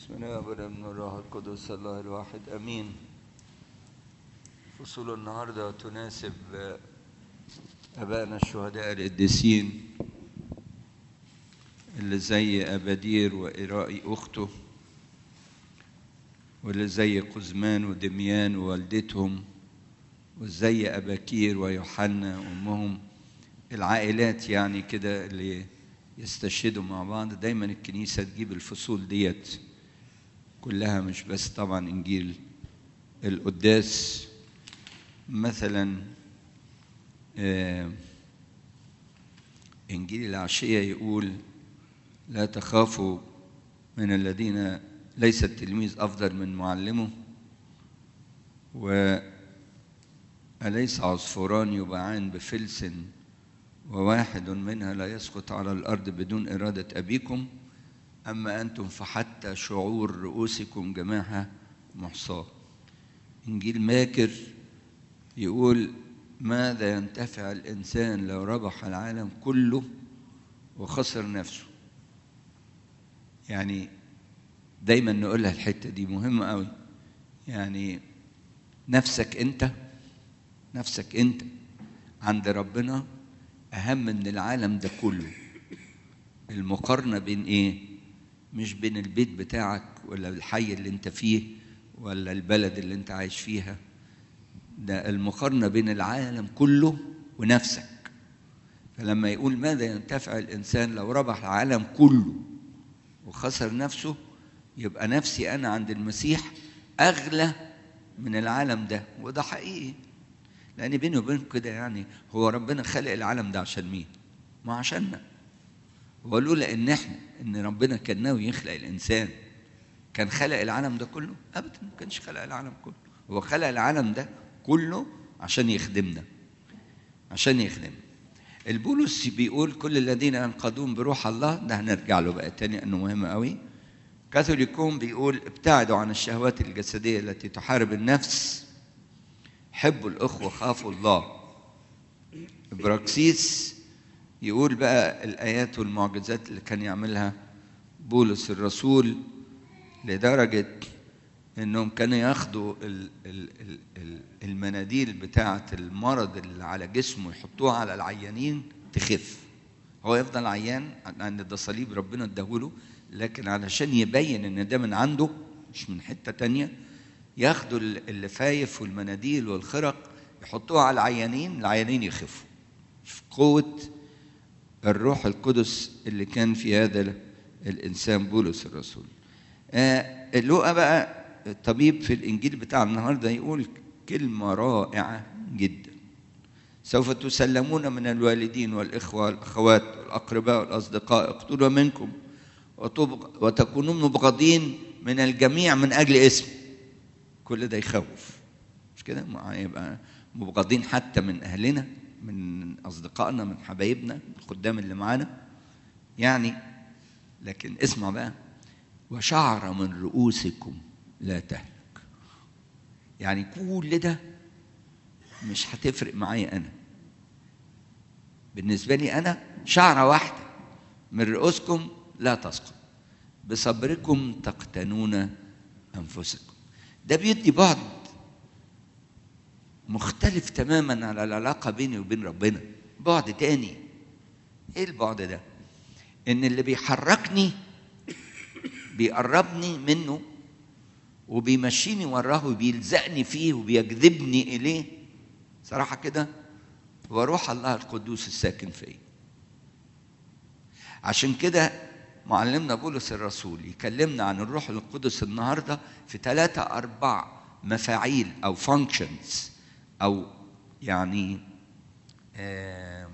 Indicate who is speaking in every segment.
Speaker 1: بسم الله والابن والروح القدس الله الواحد امين فصول النهارده تناسب ابائنا الشهداء القديسين اللي زي ابادير وإرائي اخته واللي زي قزمان ودميان ووالدتهم وزي اباكير ويوحنا وامهم العائلات يعني كده اللي يستشهدوا مع بعض دايما الكنيسه تجيب الفصول ديت كلها مش بس طبعا انجيل القداس مثلا آه انجيل العشيه يقول لا تخافوا من الذين ليس التلميذ افضل من معلمه واليس عصفوران يباعان بفلس وواحد منها لا يسقط على الارض بدون اراده ابيكم أما أنتم فحتى شعور رؤوسكم جماعة محصاة إنجيل ماكر يقول ماذا ينتفع الإنسان لو ربح العالم كله وخسر نفسه يعني دايما نقولها الحتة دي مهمة قوي يعني نفسك أنت نفسك أنت عند ربنا أهم من العالم ده كله المقارنة بين إيه؟ مش بين البيت بتاعك ولا الحي اللي انت فيه ولا البلد اللي انت عايش فيها ده المقارنة بين العالم كله ونفسك فلما يقول ماذا ينتفع الإنسان لو ربح العالم كله وخسر نفسه يبقى نفسي أنا عند المسيح أغلى من العالم ده وده حقيقي لأن بيني وبينكم كده يعني هو ربنا خلق العالم ده عشان مين؟ ما عشاننا ولولا ان احنا ان ربنا كان ناوي يخلق الانسان كان خلق العالم ده كله ابدا ما كانش خلق العالم كله هو خلق العالم ده كله عشان يخدمنا عشان يخدمنا البولس بيقول كل الذين ينقضون بروح الله ده هنرجع له بقى تاني انه مهم قوي كاثوليكون بيقول ابتعدوا عن الشهوات الجسديه التي تحارب النفس حبوا الاخوه خافوا الله براكسيس يقول بقى الآيات والمعجزات اللي كان يعملها بولس الرسول لدرجة إنهم كانوا ياخدوا المناديل بتاعة المرض اللي على جسمه يحطوها على العيانين تخف هو يفضل عيان لأن ده صليب ربنا اداهوله لكن علشان يبين إن ده من عنده مش من حتة تانية ياخدوا اللفايف والمناديل والخرق يحطوها على العيانين العيانين يخفوا في قوة الروح القدس اللي كان في هذا الانسان بولس الرسول آه لوقا بقى الطبيب في الانجيل بتاع النهارده يقول كلمه رائعه جدا سوف تسلمون من الوالدين والاخوه والاخوات والاقرباء والاصدقاء اقتلوا منكم وتكونون مبغضين من الجميع من اجل اسم كل ده يخوف مش كده يبقى مبغضين حتى من اهلنا من اصدقائنا من حبايبنا الخدام اللي معانا يعني لكن اسمع بقى وشعر من رؤوسكم لا تهلك يعني كل ده مش هتفرق معايا انا بالنسبه لي انا شعره واحده من رؤوسكم لا تسقط بصبركم تقتنون انفسكم ده بيدي بعض مختلف تماما على العلاقة بيني وبين ربنا بعد تاني ايه البعد ده ان اللي بيحركني بيقربني منه وبيمشيني وراه وبيلزقني فيه وبيجذبني اليه صراحة كده هو روح الله القدوس الساكن فيا عشان كده معلمنا بولس الرسول يكلمنا عن الروح القدس النهارده في ثلاثة أربع مفاعيل أو functions او يعني آه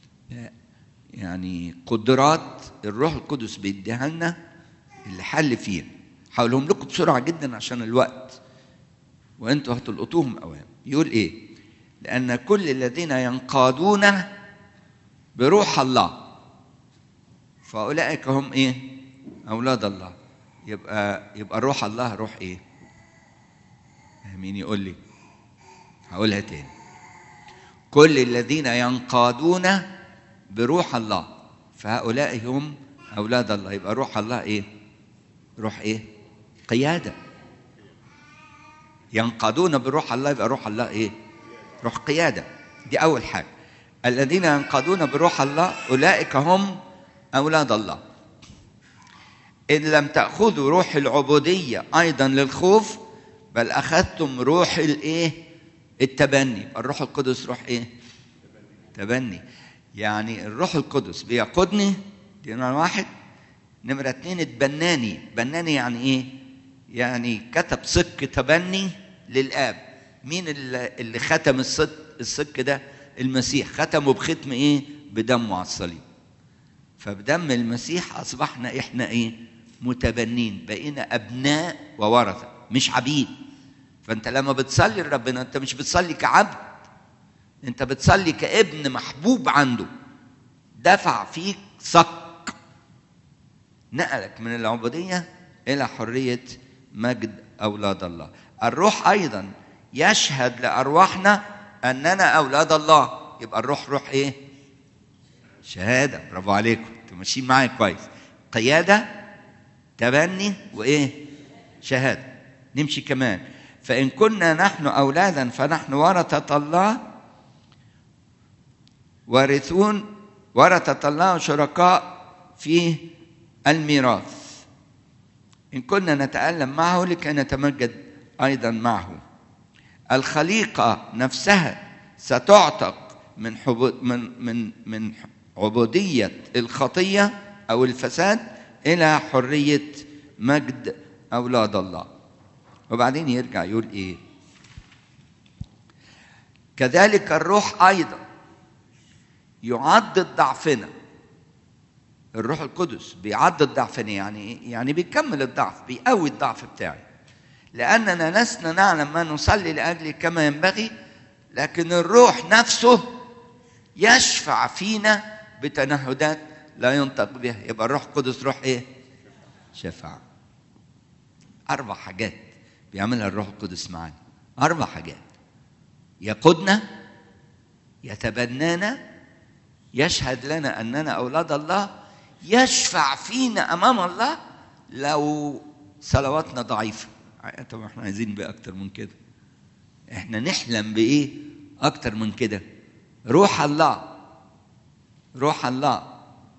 Speaker 1: يعني قدرات الروح القدس بيديها لنا اللي حل فينا هقولهم لكم بسرعه جدا عشان الوقت وانتوا هتلقطوهم اوام يقول ايه لان كل الذين ينقادون بروح الله فاولئك هم ايه اولاد الله يبقى يبقى روح الله روح ايه مين يقول لي هقولها تاني كل الذين ينقادون بروح الله فهؤلاء هم أولاد الله يبقى روح الله إيه؟ روح إيه؟ قيادة ينقادون بروح الله يبقى روح الله ايه روح قيادة دي أول حاجة الذين ينقادون بروح الله أولئك هم أولاد الله إن لم تأخذوا روح العبودية أيضا للخوف بل أخذتم روح الإيه التبني الروح القدس روح إيه تبني يعني الروح القدس بيقودني دي نمرة واحد نمرة اتنين اتبناني بناني يعني ايه يعني كتب صك تبني للآب مين اللي اللي ختم الصك الصك ده المسيح ختمه بختم ايه بدمه على الصليب فبدم المسيح اصبحنا احنا ايه متبنين بقينا ابناء وورثه مش عبيد فانت لما بتصلي لربنا انت مش بتصلي كعبد انت بتصلي كابن محبوب عنده دفع فيك صك نقلك من العبوديه الى حريه مجد اولاد الله الروح ايضا يشهد لارواحنا اننا اولاد الله يبقى الروح روح ايه شهاده برافو عليكم انتوا ماشيين معايا كويس قياده تبني وايه شهاده نمشي كمان فان كنا نحن اولادا فنحن ورثه الله وارثون ورثه الله شركاء في الميراث ان كنا نتالم معه لكي نتمجد ايضا معه الخليقه نفسها ستعتق من حبو من من من عبوديه الخطيه او الفساد الى حريه مجد اولاد الله وبعدين يرجع يقول ايه كذلك الروح ايضا يعضد ضعفنا الروح القدس بيعضد ضعفنا يعني ايه يعني بيكمل الضعف بيقوي الضعف بتاعي لاننا لسنا نعلم ما نصلي لاجله كما ينبغي لكن الروح نفسه يشفع فينا بتنهدات لا ينطق بها يبقى الروح القدس روح ايه شفاعة أربع حاجات بيعملها الروح القدس معانا أربع حاجات يقودنا يتبنانا يشهد لنا أننا أولاد الله يشفع فينا أمام الله لو صلواتنا ضعيفة طبعا احنا عايزين بقى أكتر من كده احنا نحلم بإيه أكتر من كده روح الله روح الله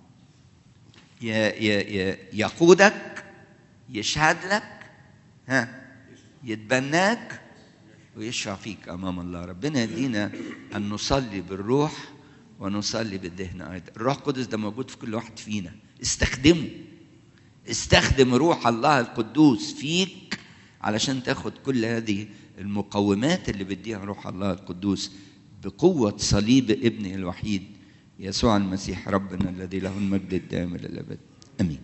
Speaker 1: يقودك يشهد لك ها يتبناك ويشفع فيك امام الله ربنا يدينا ان نصلي بالروح ونصلي بالذهن ايضا الروح القدس ده موجود في كل واحد فينا استخدمه استخدم روح الله القدوس فيك علشان تاخد كل هذه المقومات اللي بيديها روح الله القدوس بقوة صليب ابنه الوحيد يسوع المسيح ربنا الذي له المجد الدائم الى الابد امين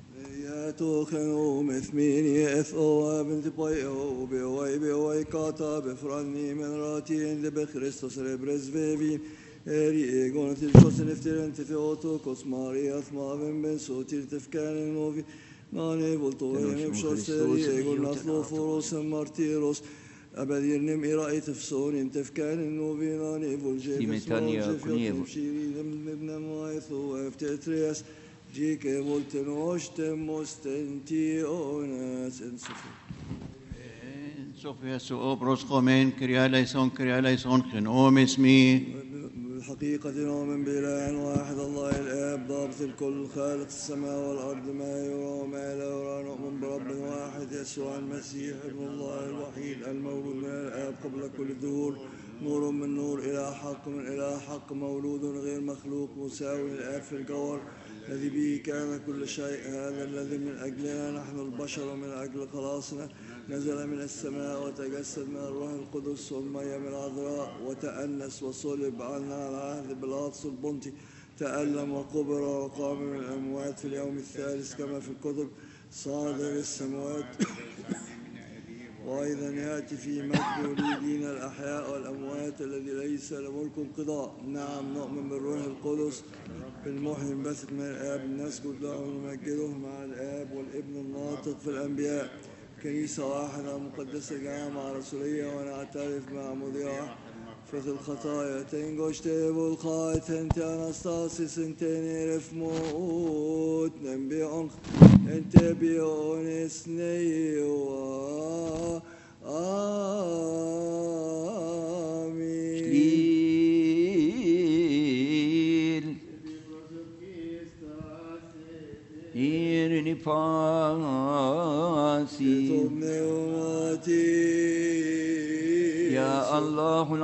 Speaker 2: توخنو مثميني اف او بنت باي او بي واي بي واي كاتا بفراني من راتي اند بخريستوس ريبرز فيبي اري ايغون تلشوس نفتر انت في اوتو كوسماري اثما بن بن سوتير تفكان الموفي ناني بولتو ويم بشوس اري ايغون ناثلو فوروس مارتيروس أبديرنم إرائي تفسون انت فكان النوبيناني بولجي
Speaker 1: Simultánea Knievo.
Speaker 2: ابن مايثو وافتترياس جيك بولتن وشتم مستنتيوناس انسفو
Speaker 3: Sofia så obros komen, Kyria eleison, Kyria eleison, خنوم اسمي
Speaker 2: بالحقيقة نؤمن بإله واحد الله الآب ضابط الكل خالق السماء والأرض ما يرى وما لا يرى نؤمن برب واحد يسوع المسيح ابن الله الوحيد المولود من الآب قبل كل الدهور نور من نور إلى حق من إلى حق مولود غير مخلوق مساوي للآب في الجوهر الذي به كان كل شيء هذا الذي من أجلنا نحن البشر ومن أجل خلاصنا نزل من السماء وتجسد من الروح القدس والمية من العذراء وتأنس وصلب عنا على عهد بلاطس البنطي تألم وقبر وقام من الأموات في اليوم الثالث كما في الكتب صعد للسماوات وأيضا يأتي في مجد وليدين الأحياء والأموات الذي ليس لملك انقضاء نعم نؤمن بالروح القدس بالمحيي البثق من الآب نسجد له ونمجده مع الآب والابن الناطق في الأنبياء كنيسة واحدة مقدسة جامعة رسولية ونعترف مع مذيعة فث الخطايا تنقش تيبو الخايت انت انستاسيس انت نيرف موت نبي عنخ انت بيون اسنيوا آمين
Speaker 1: Lil Irini pasi
Speaker 2: تبني وماتي
Speaker 1: Ya Allah